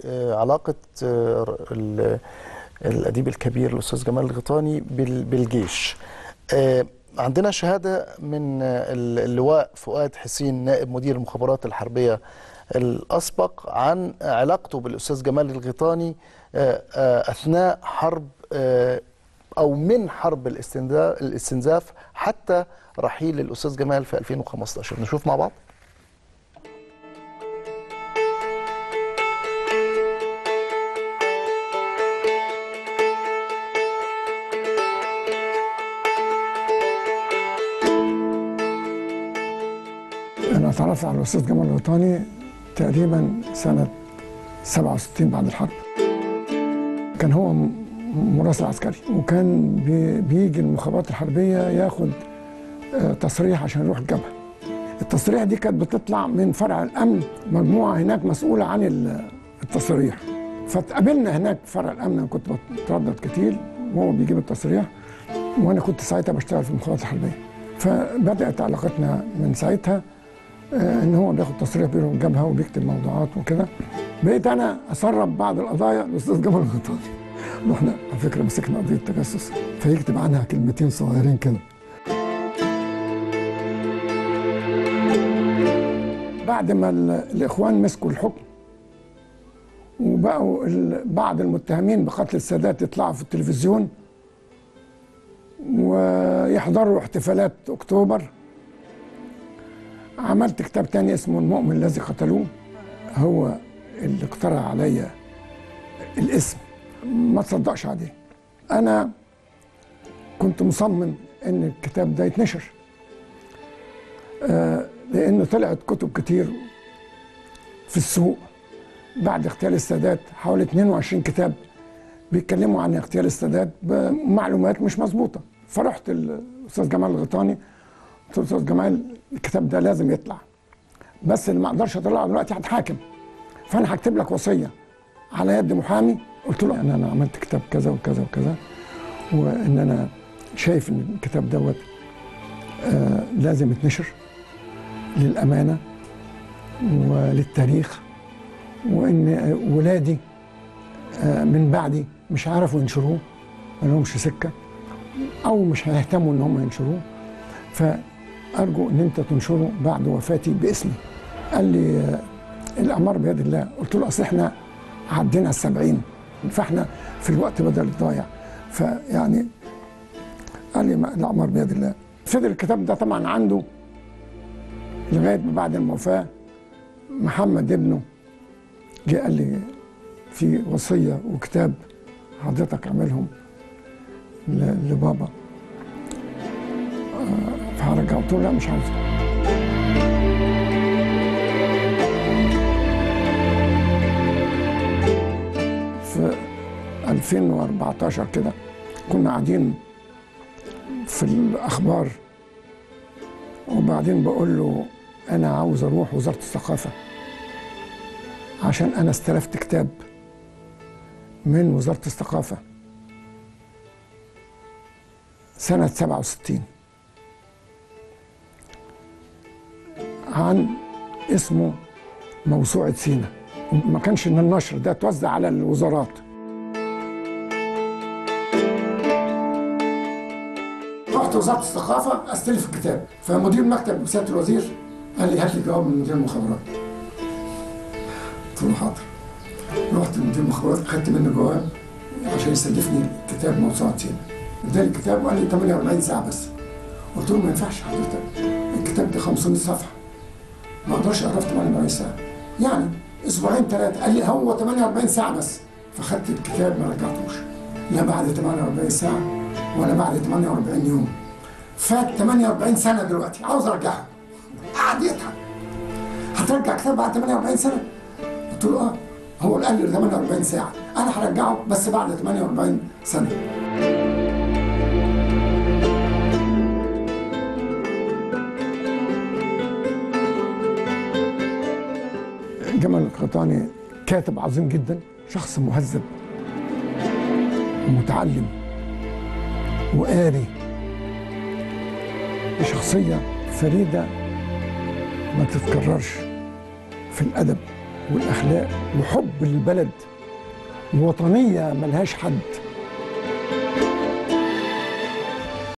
آه، علاقه آه، ال- الاديب الكبير الاستاذ جمال الغيطاني بال- بالجيش آه، عندنا شهاده من آه، اللواء فؤاد حسين نائب مدير المخابرات الحربيه الاسبق عن علاقته بالاستاذ جمال الغيطاني آه، آه، اثناء حرب آه، او من حرب الاستنزا- الاستنزاف حتى رحيل الاستاذ جمال في 2015 نشوف مع بعض أنا اتعرفت على الأستاذ جمال الوطاني تقريبا سنة 67 بعد الحرب كان هو م- مراسل عسكري وكان بي- بيجي المخابرات الحربية ياخد آه، تصريح عشان يروح الجبهة التصريح دي كانت بتطلع من فرع الأمن مجموعة هناك مسؤولة عن ال- التصريح فتقابلنا هناك في فرع الأمن أنا كنت بتردد كتير وهو بيجيب التصريح وأنا كنت ساعتها بشتغل في المخابرات الحربية فبدأت علاقتنا من ساعتها آه، ان هو بياخد تصريح بيروح الجبهه وبيكتب موضوعات وكده بقيت انا اسرب بعض القضايا الاستاذ جمال الغطاني رحنا على فكره مسكنا قضيه تجسس فيكتب عنها كلمتين صغيرين كده بعد ما ال- الاخوان مسكوا الحكم وبقوا ال- بعض المتهمين بقتل السادات يطلعوا في التلفزيون ويحضروا احتفالات اكتوبر عملت كتاب تاني اسمه المؤمن الذي قتلوه هو اللي اقترح عليا الاسم ما تصدقش عليه انا كنت مصمم ان الكتاب ده يتنشر آه لان طلعت كتب كتير في السوق بعد اغتيال السادات حوالي 22 كتاب بيتكلموا عن اغتيال السادات بمعلومات مش مظبوطه فرحت الاستاذ جمال الغيطاني قلت له استاذ جمال الكتاب ده لازم يطلع بس اللي ما اقدرش اطلعه دلوقتي هتحاكم فانا هكتب لك وصيه على يد محامي قلت له ان انا عملت كتاب كذا وكذا وكذا وان انا شايف ان الكتاب دوت آه لازم يتنشر للامانه وللتاريخ وان ولادي آه من بعدي مش عارفوا ينشروه ما لهمش سكه او مش هيهتموا ان هم ينشروه فارجو ان انت تنشره بعد وفاتي باسمي قال لي آه، الاعمار بيد الله قلت له اصل احنا عدينا السبعين فاحنا في الوقت بدل الضايع فيعني قال لي ما- الاعمار بيد الله فضل الكتاب ده طبعا عنده لغايه ما بعد الوفاه محمد ابنه جه قال لي في وصيه وكتاب حضرتك اعملهم ل- لبابا آه، فهرجع قلت له لا مش عاوزه في 2014 كده كنا قاعدين في الاخبار وبعدين بقول له انا عاوز اروح وزاره الثقافه عشان انا استلفت كتاب من وزاره الثقافه سنه 67 عن اسمه موسوعه سينا ما كانش من النشر ده اتوزع على الوزارات رحت وزاره الثقافه استلف الكتاب فمدير مكتب سياده الوزير قال لي هات لي جواب من مدير المخابرات قلت له حاضر رحت لمدير المخابرات خدت منه جواب عشان يسلفني كتاب موسوعه سينا اداني الكتاب وقال لي 48 ساعه بس قلت له ما ينفعش حضرتك الكتاب ده 500 صفحه ما اقدرش اقرا في 48 ساعه يعني اسبوعين ثلاثه قال لي هو 48 ساعه بس فخدت الكتاب ما رجعتوش لا بعد 48 ساعه ولا بعد 48 يوم فات 48 سنه دلوقتي عاوز ارجعه قعد يضحك هترجع كتاب بعد 48 سنه قلت له اه هو قال لي 48 ساعه انا هرجعه بس بعد 48 سنه جمال القطاني كاتب عظيم جدا شخص مهذب ومتعلم وقاري شخصية فريدة ما تتكررش في الأدب والاخلاق وحب للبلد ووطنيه ملهاش حد